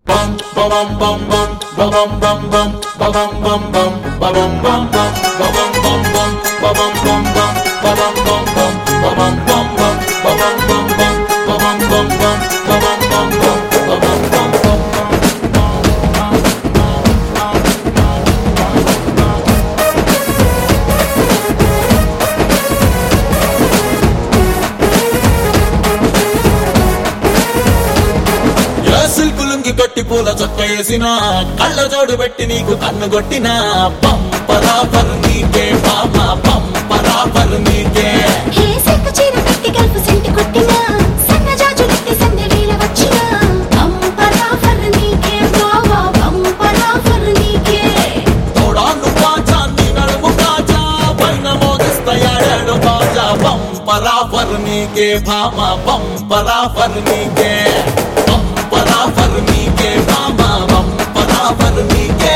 ఏ సిల్కులుంగి కట్టి పూల చొక్క వేసిన కళ్ళ జోడు పెట్టి నీకు కన్ను కొట్టిన పంపరా పరు నీకే పామ పంపరా పరు నీకే హే సెక్క చీర కట్టి గల్పు సెంటి కొట్టినా సన్నజాజు నెట్టి సందె వేళ వచ్చినా పంపరా ఫర్ నీకే బావా పంపరా ఫర్ నీకే తోడాను బాజా నీ నడుము కాజా పైన మోగిస్తాయాడాడు బాజా పంపరా పరు నీకే భామ పంపరా పరు నీకే పంపరా పరు నీకే భామ పంపరా పరు నీకే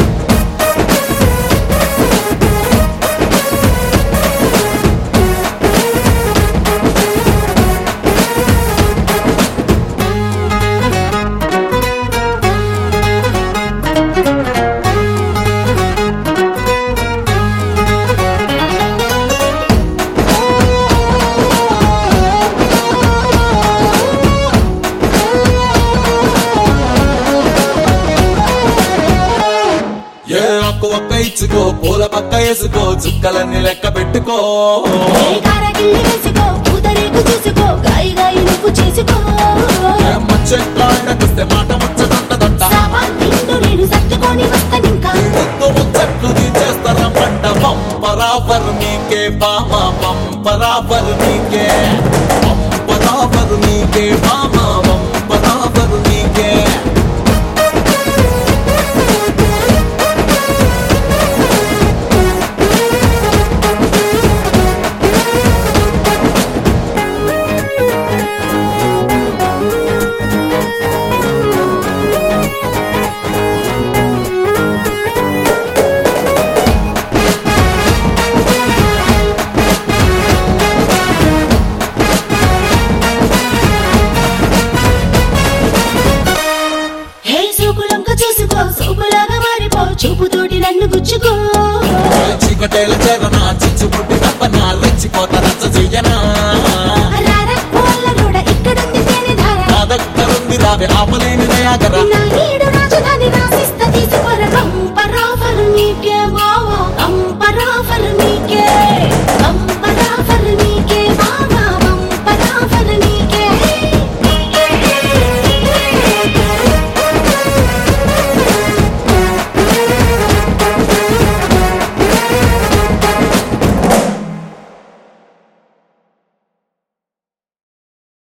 ఏ ఒక్క ఒక్క ఇచ్చుకో పూల పక్క వేసుకో చుక్కలన్నీ లెక్క పెట్టుకో హే కారగిల్లి వేసుకో పూతరేకు చూసుకో గాయి గాయి నువ్వు చేసుకో ఏ మచ్చెట్లాడకొస్తే మాట ముచ్చటంటదంట సామాన్ తిండు నేను సర్దుకొని వస్తానింకా ముద్దు ముచ్చట్లు తీసేస్తారా పంట పంపరా పరు నీకే బామ పంపరా పరు నీకే పంపరా పరు నీకే బామ పంపరా పరు నీకే హే సూకులంక చూసుకో సూపులాగా మారిపో చూపుతోటి నన్ను గుచ్చుకో చీకటేల చేరన చిచ్చు పుట్టి తప్ప నా రెచ్చిపోత రచ్చ చెయ్యనా రారా కోళ్ళ రోడ ఇక్కడుంది తేనె ధార నా దగ్గరుంది రావే ఆపలేని దయాగర నా నీడు రాజధాని రాసిస్త తీసుకోర కంపరాఫర్ నీకే బావా కంపరాఫర్ నీకే